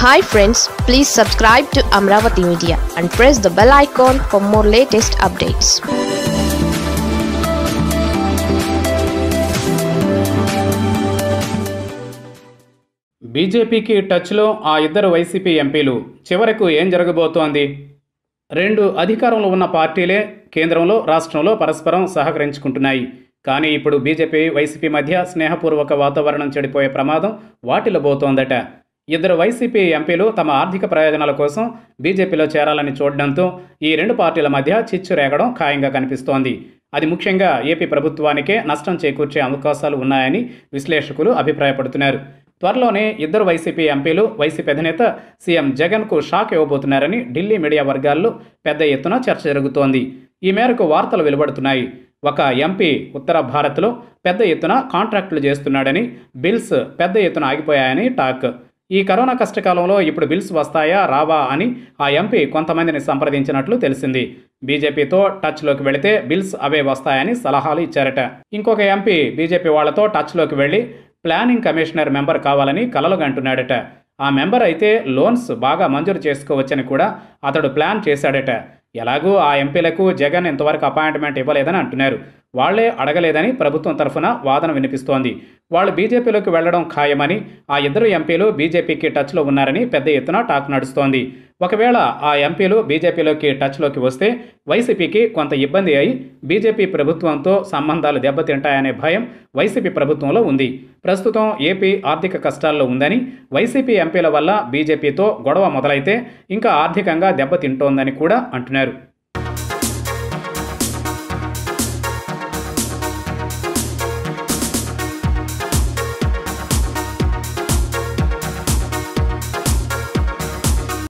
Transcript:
hi friends please subscribe to Amaravati media and press the bell icon for more latest updates బీజేపీకి టచ్లో ఆ ఇద్దరు YCP ఎంపీలు చివరకు ఏం జరగబోతోంది రెండు అధికారంలో ఉన్న పార్టీలే కేంద్రంలో రాష్ట్రంలో పరస్పరం సహకరించుకుంటున్నాయి కానీ ఇప్పుడు బీజేపీ వైసీపీ మధ్య స్నేహపూర్వక వాతావరణం చెడిపోయే ప్రమాదం వాటిల్లబోతోందట ఇద్దరు వైసీపీ ఎంపీలు తమ ఆర్థిక ప్రయోజనాల కోసం బీజేపీలో చేరాలని చూడడంతో ఈ రెండు పార్టీల మధ్య చిచ్చు రేగడం ఖాయంగా కనిపిస్తోంది అది ముఖ్యంగా ఏపీ ప్రభుత్వానికే నష్టం చేకూర్చే అవకాశాలు ఉన్నాయని విశ్లేషకులు అభిప్రాయపడుతున్నారు త్వరలోనే ఇద్దరు వైసీపీ ఎంపీలు వైసీపీ అధినేత సీఎం జగన్కు షాక్ ఇవ్వబోతున్నారని ఢిల్లీ మీడియా వర్గాల్లో పెద్ద ఎత్తున చర్చ జరుగుతోంది ఈ మేరకు వార్తలు వెలువడుతున్నాయి ఒక ఎంపీ ఉత్తర భారత్లో పెద్ద ఎత్తున కాంట్రాక్టులు చేస్తున్నాడని బిల్స్ పెద్ద ఎత్తున ఆగిపోయాయని టాక్ ఈ కరోనా కష్టకాలంలో ఇప్పుడు బిల్స్ వస్తాయా రావా అని ఆ ఎంపీ కొంతమందిని సంప్రదించినట్లు తెలిసింది బీజేపీతో టచ్లోకి వెళితే బిల్స్ అవే వస్తాయని సలహాలు ఇచ్చారట ఇంకొక ఎంపీ బీజేపీ వాళ్లతో టచ్లోకి వెళ్ళి ప్లానింగ్ కమిషనర్ మెంబర్ కావాలని కలలుగంటున్నాడట ఆ మెంబర్ అయితే లోన్స్ బాగా మంజూరు చేసుకోవచ్చని కూడా అతడు ప్లాన్ చేశాడట ఎలాగూ ఆ ఎంపీలకు జగన్ ఇంతవరకు అపాయింట్మెంట్ ఇవ్వలేదని అంటున్నారు వాళ్లే అడగలేదని ప్రభుత్వం తరఫున వాదన వినిపిస్తోంది వాళ్ళు బీజేపీలోకి వెళ్లడం ఖాయమని ఆ ఇద్దరు ఎంపీలు బీజేపీకి టచ్లో ఉన్నారని పెద్ద ఎత్తున టాక్ నడుస్తోంది ఒకవేళ ఆ ఎంపీలు బీజేపీలోకి టచ్లోకి వస్తే వైసీపీకి కొంత ఇబ్బంది అయి బీజేపీ ప్రభుత్వంతో సంబంధాలు దెబ్బతింటాయనే భయం వైసీపీ ప్రభుత్వంలో ఉంది ప్రస్తుతం ఏపీ ఆర్థిక కష్టాల్లో ఉందని వైసీపీ ఎంపీల వల్ల బీజేపీతో గొడవ మొదలైతే ఇంకా ఆర్థికంగా దెబ్బతింటోందని కూడా అంటున్నారు